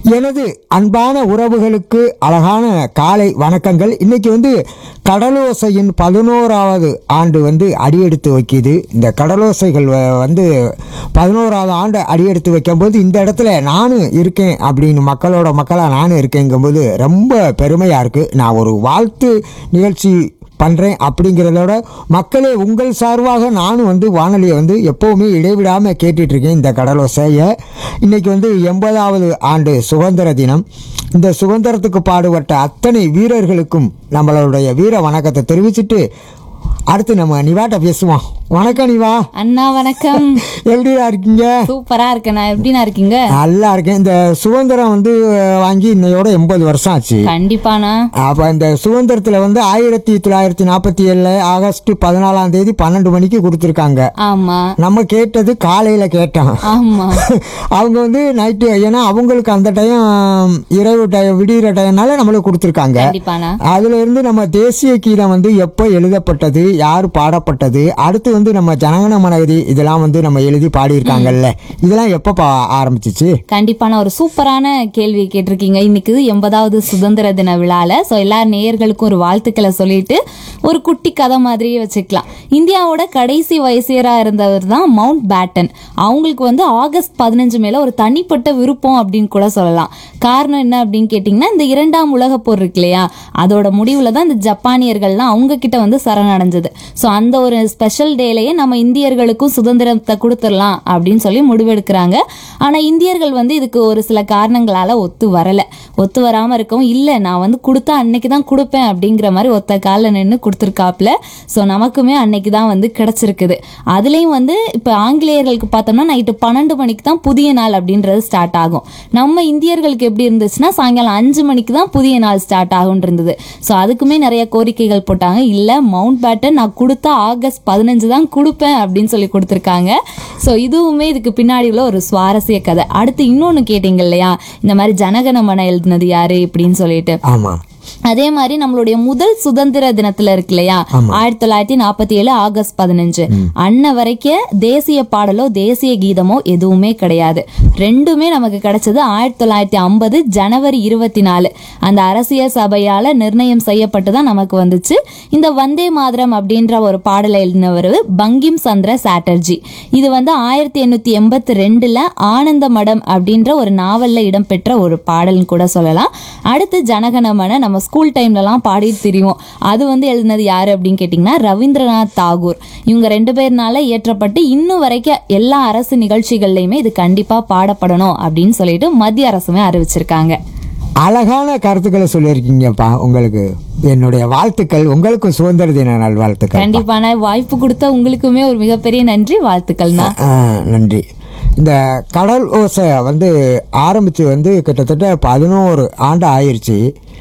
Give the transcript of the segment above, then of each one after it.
எனது அன்பான உறவுகளுக்கு அழகான காலை வணக்கங்கள் இன்னைக்கு வந்து கடலோசையின் பதினோராவது ஆண்டு வந்து அடியெடுத்து வைக்கிது இந்த கடலோசைகள் வ- வந்து பதினோராவது ஆண்டு அடியெடுத்து வைக்கும்போது இந்த இடத்துல நானும் இருக்கேன் அப்படின்னு மக்களோட மக்களாக நானும் இருக்கேங்கும்போது ரொம்ப பெருமையாக இருக்குது நான் ஒரு வாழ்த்து நிகழ்ச்சி பண்ணுறேன் அப்படிங்கிறதோட மக்களே உங்கள் சார்பாக நானும் வந்து வானொலியை வந்து எப்போவுமே இடைவிடாமல் கேட்டுட்ருக்கேன் இந்த கடலோசையை இன்றைக்கி வந்து எண்பதாவது ஆண்டு சுதந்திர தினம் இந்த சுதந்திரத்துக்கு பாடுபட்ட அத்தனை வீரர்களுக்கும் நம்மளுடைய வீர வணக்கத்தை தெரிவிச்சிட்டு அடுத்து நம்ம நிவாட்ட பேசுவோம் வணக்கம் நிவா அண்ணா வணக்கம் எப்படிடா இருக்கீங்க சூப்பரா இருக்கேன் நான் எப்படிண்ணா இருக்கீங்க நல்லா இருக்கேன் இந்த சுதந்திரம் வந்து அஹ், வாங்கி இன்னையோட எண்பது வருஷம் ஆச்சு கண்டிப்பாண்ணா அப்போ இந்த சுதந்திரத்தில் வந்து ஆயிரத்தி தொள்ளாயிரத்தி நாற்பத்தி ஏழில் ஆகஸ்ட் பதினாலாம் தேதி பன்னெண்டு மணிக்கு கொடுத்துருக்காங்க ஆமா நம்ம கேட்டது காலையில் கேட்டோம் ஆமா அவங்க வந்து நைட்டு ஏன்னா அவங்களுக்கு அந்த டைம் இரவு டைம் விடிகிற டைம்னால நம்மளுக்கு கொடுத்துருக்காங்க கண்டிப்பாண்ணா அதுல இருந்து நம்ம தேசிய கீதம் வந்து எப்போ எழுதப்பட்டது யார் பாடப்பட்டது அடுத்து வந்து நம்ம ஜனகன மனகதி இதெல்லாம் வந்து நம்ம எழுதி பாடியிருக்காங்கல்ல இதெல்லாம் எப்போ பா ஆரம்பிச்சிச்சு கண்டிப்பான ஒரு சூப்பரான கேள்வி கேட்டிருக்கீங்க இன்னைக்கு எண்பதாவது சுதந்திர தின விழால ஸோ எல்லா நேயர்களுக்கும் ஒரு வாழ்த்துக்களை சொல்லிட்டு ஒரு குட்டி கதை மாதிரியே வச்சுக்கலாம் இந்தியாவோட கடைசி வயசியரா இருந்தவர் தான் மவுண்ட் பேட்டன் அவங்களுக்கு வந்து ஆகஸ்ட் பதினஞ்சு மேல ஒரு தனிப்பட்ட விருப்பம் அப்படின்னு கூட சொல்லலாம் காரணம் என்ன அப்படின்னு கேட்டிங்கன்னா இந்த இரண்டாம் உலகப் போர் இருக்கு இல்லையா அதோட முடிவுல தான் இந்த ஜப்பானியர்கள்லாம் அவங்க கிட்ட வந்து சரணடைஞ்சது ஸோ அந்த ஒரு ஸ்பெஷல் டேலயே நம்ம இந்தியர்களுக்கும் சுதந்திரத்தை கொடுத்துடலாம் அப்படின்னு சொல்லி முடிவெடுக்கிறாங்க ஆனா இந்தியர்கள் வந்து இதுக்கு ஒரு சில காரணங்களால ஒத்து வரல ஒத்து வராம இருக்கவும் இல்ல நான் வந்து கொடுத்தா அன்னைக்கு தான் கொடுப்பேன் அப்படிங்கிற மாதிரி ஒத்த காலில் நின்று கொடுத்துருக்காப்புல ஸோ நமக்குமே அன்னைக்கு தான் வந்து கிடைச்சிருக்குது அதுலேயும் வந்து இப்போ ஆங்கிலேயர்களுக்கு பார்த்தோம்னா நைட்டு பன்னெண்டு மணிக்கு தான் புதிய நாள் அப்படின்றது ஸ்டார்ட் ஆகும் நம்ம இந்தியர்களுக்கு எப்படி இருந்துச்சுன்னா சாயங்காலம் அஞ்சு மணிக்கு தான் புதிய நாள் ஸ்டார்ட் ஆகும் இருந்தது ஸோ அதுக்குமே நிறைய கோரிக்கைகள் போட்டாங்க இல்லை மவுண்ட் பேட்டன் நான் கொடுத்தா ஆகஸ்ட் பதினஞ்சு தான் கொடுப்பேன் அப்படின்னு சொல்லி கொடுத்துருக்காங்க ஸோ இதுவுமே இதுக்கு பின்னாடி உள்ள ஒரு சுவாரஸ்ய கதை அடுத்து இன்னொன்று கேட்டீங்க இல்லையா இந்த மாதிரி ஜனகணமன எழுதினது யாரு இப்படின்னு சொல்லிட்டு ஆமாம் அதே மாதிரி நம்மளுடைய முதல் சுதந்திர தினத்துல இருக்கு இல்லையா ஆயிரத்தி தொள்ளாயிரத்தி நாற்பத்தி ஏழு ஆகஸ்ட் பதினஞ்சு அன்ன வரைக்கும் தேசிய பாடலோ தேசிய கீதமோ எதுவுமே கிடையாது ரெண்டுமே நமக்கு கிடைச்சது ஆயிரத்தி தொள்ளாயிரத்தி ஐம்பது ஜனவரி இருபத்தி நாலு அந்த அரசியல் சபையால நிர்ணயம் செய்யப்பட்டு தான் நமக்கு வந்துச்சு இந்த வந்தே மாதரம் அப்படின்ற ஒரு பாடலை எழுதினவர் பங்கிம் சந்திர சாட்டர்ஜி இது வந்து ஆயிரத்தி எண்ணூத்தி எண்பத்தி ரெண்டுல ஆனந்த மடம் அப்படின்ற ஒரு நாவல்ல இடம்பெற்ற ஒரு பாடல்னு கூட சொல்லலாம் அடுத்து ஜனகணமன நம்ம ஸ்கூல் டைம்லலாம் பாடிட்டு தெரியும் அது வந்து எழுதினது யாரு அப்படின்னு கேட்டிங்கன்னா ரவீந்திரநாத் தாகூர் இவங்க ரெண்டு பேர்னால இயற்றப்பட்டு இன்னும் வரைக்கும் எல்லா அரசு நிகழ்ச்சிகள்லையுமே இது கண்டிப்பா பாடப்படணும் அப்படின்னு சொல்லிட்டு மத்திய அரசுமே அறிவிச்சிருக்காங்க அழகான கருத்துக்களை சொல்லியிருக்கீங்கப்பா உங்களுக்கு என்னுடைய வாழ்த்துக்கள் உங்களுக்கும் சுதந்திர தின நல்வாழ்த்துக்கள் கண்டிப்பான வாய்ப்பு கொடுத்த உங்களுக்குமே ஒரு மிகப்பெரிய நன்றி வாழ்த்துக்கள்னா ஆ, நன்றி இந்த கடல் ஓசை வந்து ஆரம்பித்து வந்து கிட்டத்தட்ட பதினோரு ஆண்டு ஆயிருச்சு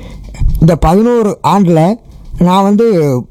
இந்த பதினோரு ஆண்டில் நான் வந்து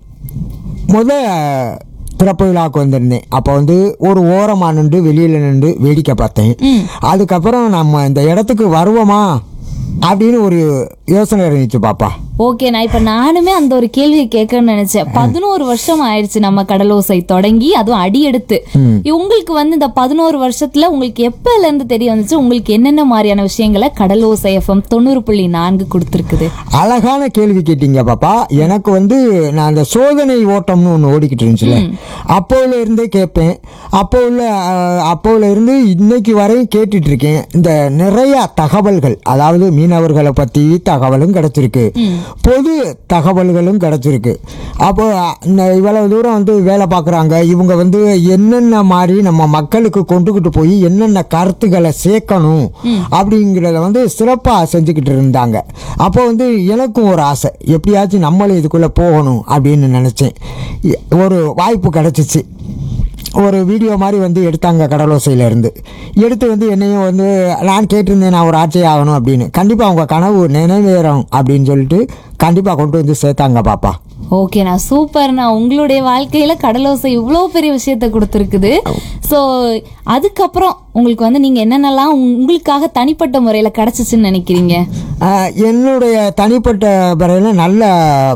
முத திறப்பு விழாவுக்கு வந்திருந்தேன் அப்போ வந்து ஒரு ஓரமாக நின்று வெளியில் நின்று வேடிக்கை பார்த்தேன் அதுக்கப்புறம் நம்ம இந்த இடத்துக்கு வருவோமா அப்படின்னு ஒரு யோசனை இருந்துச்சு பாப்பா ஓகே நான் இப்ப நானுமே அந்த ஒரு கேள்வியை கேட்கணும்னு நினைச்சேன் பதினோரு வருஷம் ஆயிடுச்சு நம்ம கடலோசை தொடங்கி அதுவும் அடி எடுத்து உங்களுக்கு வந்து இந்த பதினோரு வருஷத்துல உங்களுக்கு எப்பல இருந்து தெரிய வந்துச்சு உங்களுக்கு என்னென்ன மாதிரியான விஷயங்களை கடலோசை எஃப்எம் தொண்ணூறு புள்ளி நான்கு கொடுத்துருக்குது அழகான கேள்வி கேட்டீங்க பாப்பா எனக்கு வந்து நான் அந்த சோதனை ஓட்டம்னு ஒன்று ஓடிக்கிட்டு இருந்துச்சுல அப்போல இருந்தே கேட்பேன் அப்போ உள்ள அஹ், அப்போல இருந்து இன்னைக்கு வரையும் கேட்டுட்டு இருக்கேன் இந்த நிறைய தகவல்கள் அதாவது மீனவர்களை பற்றி தகவலும் கிடைச்சிருக்கு பொது தகவல்களும் கிடைச்சிருக்கு அப்போ இந்த இவ்வளவு தூரம் வந்து வேலை பார்க்குறாங்க இவங்க வந்து என்னென்ன மாதிரி நம்ம மக்களுக்கு கொண்டுகிட்டு போய் என்னென்ன கருத்துக்களை சேர்க்கணும் அப்படிங்கிறத வந்து சிறப்பாக செஞ்சுக்கிட்டு இருந்தாங்க அப்போ வந்து எனக்கும் ஒரு ஆசை எப்படியாச்சும் நம்மளும் இதுக்குள்ளே போகணும் அப்படின்னு நினச்சேன் ஒரு வாய்ப்பு கிடச்சிச்சு ஒரு வீடியோ மாதிரி வந்து எடுத்தாங்க கடலோசையில இருந்து எடுத்து வந்து என்னையும் வந்து நான் கேட்டிருந்தேன் நான் ஒரு ஆட்சி ஆகணும் அப்படின்னு கண்டிப்பாக அவங்க கனவு நினைவேறும் அப்படின்னு சொல்லிட்டு கண்டிப்பாக கொண்டு வந்து சேர்த்தாங்க பாப்பா ஓகேண்ணா சூப்பர்ண்ணா உங்களுடைய வாழ்க்கையில கடலோசை இவ்வளோ பெரிய விஷயத்த கொடுத்துருக்குது ஸோ அதுக்கப்புறம் உங்களுக்கு வந்து நீங்க என்னென்னலாம் உங்க- உங்களுக்காக தனிப்பட்ட முறையில கிடைச்சிச்சுன்னு நினைக்கிறீங்க ஆஹ், என்னுடைய தனிப்பட்ட முறையில் நல்ல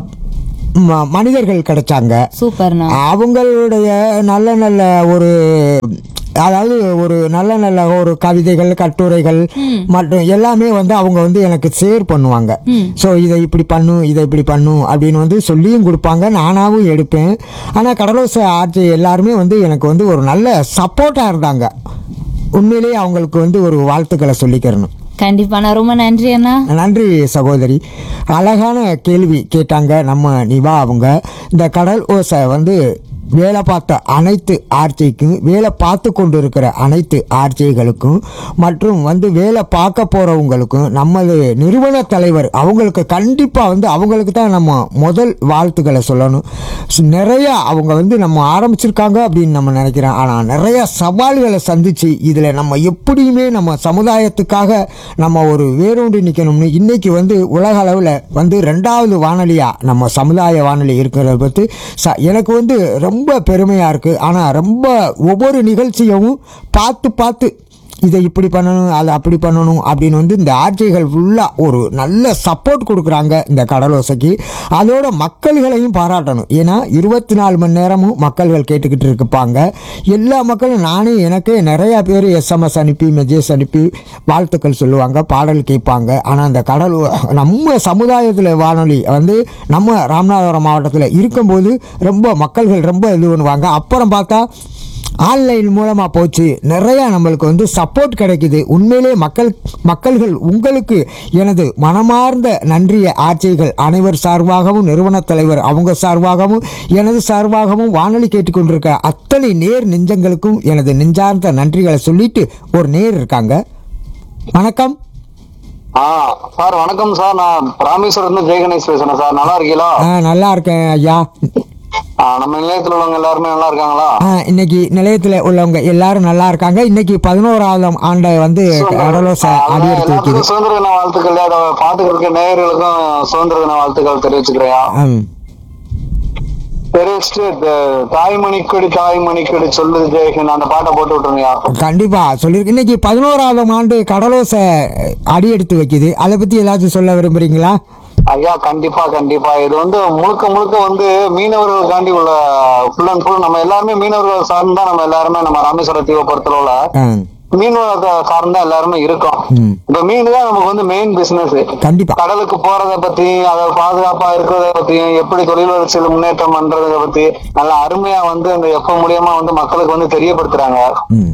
ம- மனிதர்கள் கிடைச்சாங்க சூப்பர்ண்ணா அவங்களுடைய நல்ல நல்ல ஒரு அதாவது ஒரு நல்ல நல்ல ஒரு கவிதைகள் கட்டுரைகள் மற்றும் எல்லாமே வந்து அவங்க வந்து எனக்கு ஷேர் பண்ணுவாங்க ஸோ இதை இப்படி பண்ணு இதை இப்படி பண்ணு அப்படின்னு வந்து சொல்லியும் கொடுப்பாங்க நானாவும் எடுப்பேன் ஆனால் கடலோசை ஆட்சி எல்லாருமே வந்து எனக்கு வந்து ஒரு நல்ல சப்போர்ட்டாக இருந்தாங்க உண்மையிலேயே அவங்களுக்கு வந்து ஒரு வாழ்த்துக்களை சொல்லிக்கிறணும் கண்டிப்பாண்ணா ரொம்ப நன்றி அண்ணா நன்றி சகோதரி அழகான கேள்வி கேட்டாங்க நம்ம நிவா அவங்க இந்த கடல் ஓசை வந்து வேலை பார்த்த அனைத்து ஆர்ச்சிக்கும் வேலை பார்த்து கொண்டு இருக்கிற அனைத்து ஆர்ச்சிகளுக்கும் மற்றும் வந்து வேலை பார்க்க போகிறவங்களுக்கும் நமது நிறுவன தலைவர் அவங்களுக்கு கண்டிப்பாக வந்து அவங்களுக்கு தான் நம்ம முதல் வாழ்த்துக்களை சொல்லணும் ஸ் நிறைய அவங்க வந்து நம்ம ஆரம்பிச்சிருக்காங்க அப்படின்னு நம்ம நினைக்கிறோம் ஆனால் நிறைய சவால்களை சந்திச்சு இதில் நம்ம எப்படியுமே நம்ம சமுதாயத்துக்காக நம்ம ஒரு வேரூன்றி நிற்கணும்னு இன்னைக்கு வந்து உலக அளவில் வந்து ரெண்டாவது வானொலியாக நம்ம சமுதாய வானொலி இருக்கிறத பற்றி ச எனக்கு வந்து ரொம்ப பெருமையாக இருக்குது ஆனால் ரொம்ப ஒவ்வொரு நிகழ்ச்சியவும் பார்த்து பார்த்து இதை இப்படி பண்ணணும் அதை அப்படி பண்ணணும் அப்படின்னு வந்து இந்த ஆட்சிகள் ஃபுல்லாக ஒரு நல்ல சப்போர்ட் கொடுக்குறாங்க இந்த கடலோசைக்கு அதோட மக்கள்களையும் பாராட்டணும் ஏன்னா இருபத்தி நாலு மணி நேரமும் மக்கள்கள் கேட்டுக்கிட்டு இருப்பாங்க எல்லா மக்களும் நானே எனக்கே நிறையா பேர் எஸ்எம்எஸ் அனுப்பி மெசேஜ் அனுப்பி வாழ்த்துக்கள் சொல்லுவாங்க பாடல் கேட்பாங்க ஆனால் அந்த கடல் நம்ம சமுதாயத்தில் வானொலி வந்து நம்ம ராமநாதபுரம் மாவட்டத்தில் இருக்கும்போது ரொம்ப மக்கள்கள் ரொம்ப இது பண்ணுவாங்க அப்புறம் பார்த்தா ஆன்லைன் மூலமாக போச்சு நிறையா நம்மளுக்கு வந்து சப்போர்ட் கிடைக்குது உண்மையிலே மக்கள் மக்கள்கள் உங்களுக்கு எனது மனமார்ந்த நன்றிய ஆட்சிகள் அனைவர் சார்பாகவும் நிறுவன தலைவர் அவங்க சார்பாகவும் எனது சார்பாகவும் வானொலி கேட்டுக்கொண்டிருக்க அத்தனை நேர் நெஞ்சங்களுக்கும் எனது நெஞ்சார்ந்த நன்றிகளை சொல்லிட்டு ஒரு நேர் இருக்காங்க வணக்கம் ஆ சார் வணக்கம் சார் நான் ராமேஸ்வரம் இருந்து ஜெய கணேஷ் பேசுறேன் சார் நல்லா இருக்கீங்களா ஆ நல்லா இருக்கேன் ஐயா ஆ, நம்ம நிலையத்துல உள்ளவங்க எல்லாருமே நல்லா இருக்காங்களா ஆ இன்னைக்கு நிலையத்தில் உள்ளவங்க எல்லாரும் நல்லா இருக்காங்க இன்னைக்கு பதினோராவது ஆண்டை வந்து கடலோசை ஆ, அடி எடுத்து வைக்குது எல்லாத்துக்கும் சுதந்திர தின வாழ்த்துக்கள் அதை பாத்துக்கிட்டு இருக்க நேயர்களுக்கும் சுதந்திர தின வாழ்த்துக்கள் தெரிவிச்சுக்கிறேன் ம் தெரிவிச்சுட்டு த- தாய்மணி கொடி தாய்மணி கொடி சொல்லுது ஜெயகன் அந்த பாட்டை போட்டு விட்டுருங்கயா கண்டிப்பா சொல்லியிருக்கு இன்னைக்கு பதினோராவது ஆண்டு கடலோசை அடி எடுத்து வைக்குது அதை பத்தி ஏதாச்சும் சொல்ல விரும்புறீங்களா ஐயா கண்டிப்பா கண்டிப்பா இது வந்து முழுக்க முழுக்க வந்து மீனவர்களுக்காண்டி உள்ள ஃபுல் அண்ட் ஃபுல் நம்ம எல்லாருமே மீனவர்கள் சார்ந்து தான் நம்ம எல்லாருமே நம்ம ராமேஸ்வரம் தீவை பொறுத்தளவுல ஆ, மீனவ சார்ந்தா எல்லாருமே இருக்கோம் ம். இப்ப மீன் தான் நமக்கு வந்து மெயின் பிசினஸ் கண்டிப்பா கடலுக்கு போறத பத்தி அதை பாதுகாப்பா இருக்கிறத பத்தியும் எப்படி தொழில் வளர்ச்சியில் முன்னேற்றம் பண்றத பத்தி நல்லா அருமையா வந்து இந்த எப்ப மூலியமா வந்து மக்களுக்கு வந்து தெரியப்படுத்துறாங்க ம்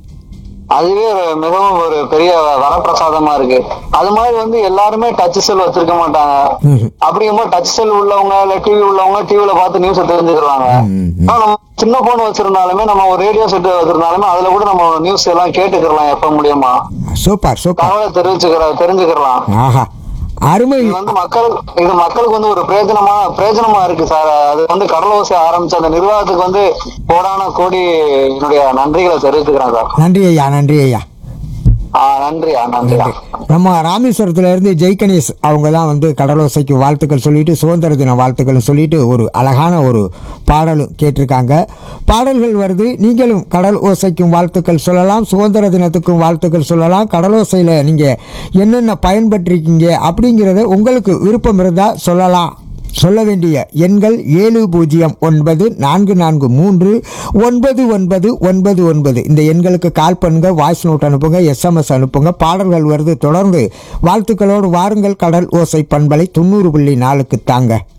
அதுவே ஒரு மிகவும் ஒரு பெரிய வரப்பிரசாதமா இருக்கு அது மாதிரி வந்து எல்லாருமே டச் செல் வச்சிருக்க மாட்டாங்க ம். அப்படிங்கும்போது டச் செல் உள்ளவங்க இல்ல டிவி உள்ளவங்க டிவில பார்த்து நியூஸ் தெரிஞ்சுக்கிறாங்க ம், ஆனா நம்ம சின்ன போன் வச்சிருந்தாலுமே நம்ம ஒரு ரேடியோ செட் வச்சிருந்தாலுமே அதுல கூட நம்ம நியூஸ் எல்லாம் கேட்டுக்கலாம் எப்ப மூலியமா சூப்பர் சூப்பர் தகவலை தெரிவிச்சுக்கிற தெரிஞ்சுக்கலாம் ஆஹா அருமை இது வந்து மக்கள் இது மக்களுக்கு வந்து ஒரு பிரயோஜனமா பிரயோஜனமா இருக்கு சார் அது வந்து கடலோசை ஆரம்பிச்ச அந்த நிர்வாகத்துக்கு வந்து கோடான கோடி என்னுடைய நன்றிகளை தெரிவிச்சுக்கிறேன் சார் நன்றி ஐயா நன்றி ஐயா ஆ நன்றியா நன்றியா நம்ம ராமேஸ்வரத்துல இருந்து ஜெய் கணேஷ் அவங்க தான் வந்து கடலோசைக்கு வாழ்த்துக்கள் சொல்லிட்டு சுதந்திர தின வாழ்த்துக்கள் சொல்லிட்டு ஒரு அழகான ஒரு பாடலும் கேட்டிருக்காங்க பாடல்கள் வருது நீங்களும் கடல் ஓசைக்கும் வாழ்த்துக்கள் சொல்லலாம் சுதந்திர தினத்துக்கும் வாழ்த்துக்கள் சொல்லலாம் கடலோசையில் நீங்கள் என்னென்ன பயன்பட்டிருக்கீங்க அப்படிங்கிறத உங்களுக்கு விருப்பம் இருந்தால் சொல்லலாம் சொல்ல வேண்டிய எண்கள் ஏழு பூஜ்ஜியம் ஒன்பது நான்கு நான்கு மூன்று ஒன்பது ஒன்பது ஒன்பது ஒன்பது இந்த எண்களுக்கு கால் பண்ணுங்க வாய்ஸ் நோட் அனுப்புங்க எஸ்எம்எஸ் அனுப்புங்க பாடல்கள் வருது தொடர்ந்து வாழ்த்துக்களோடு வாருங்கள் கடல் ஓசை பண்பலை தொண்ணூறு புள்ளி நாலுக்கு தாங்க